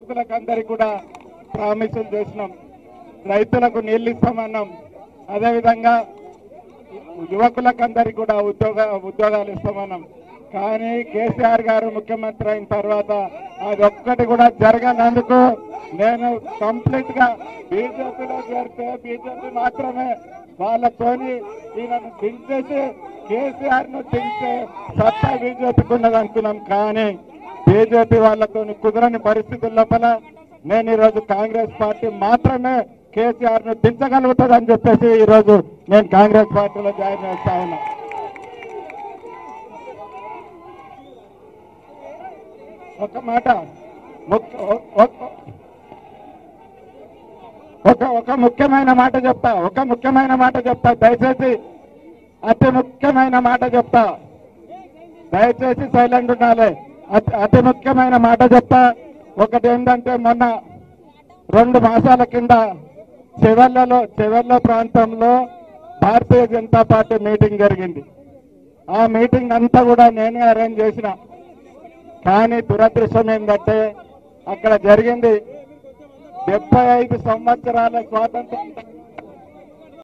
భక్తులకు అందరికి కూడా ప్రామిసులు చేసినాం రైతులకు నీళ్లు ఇస్తామన్నాం అదేవిధంగా యువకులకు అందరికి కూడా ఉద్యోగ ఉద్యోగాలు ఇస్తామన్నాం కానీ కేసీఆర్ గారు ముఖ్యమంత్రి అయిన తర్వాత అది ఒక్కటి కూడా జరగనందుకు నేను కంప్లీట్ గా బీజేపీలో చేరితే బీజేపీ మాత్రమే వాళ్ళతోని ఈయనను దించేసి కేసీఆర్ ను దించే సత్తా బీజేపీకి ఉన్నది అనుకున్నాం కానీ బీజేపీ వాళ్ళతో కుదరని పరిస్థితుల లోపల నేను ఈరోజు కాంగ్రెస్ పార్టీ మాత్రమే కేసీఆర్ ను దించగలుగుతుంది అని చెప్పేసి ఈరోజు నేను కాంగ్రెస్ పార్టీలో జాయిన్ చేస్తా ఉన్నా ఒక మాట ముక్- ఒ- ఒ- ఒక ఒక ముఖ్యమైన మాట చెప్తా ఒక ముఖ్యమైన మాట చెప్తా దయచేసి అతి ముఖ్యమైన మాట చెప్తా దయచేసి సైలెంట్ ఉండాలి అతి అతి ముఖ్యమైన మాట చెప్తా ఒకటి ఏంటంటే మొన్న రెండు మాసాల కింద చెవెళ్లలో చెవెళ్ల ప్రాంతంలో భారతీయ జనతా పార్టీ మీటింగ్ జరిగింది ఆ మీటింగ్ అంతా కూడా నేనే అరేంజ్ చేసిన కానీ దురదృష్టం ఏంటంటే అక్కడ జరిగింది డెబ్బై ఐదు సంవత్సరాల స్వాతంత్రం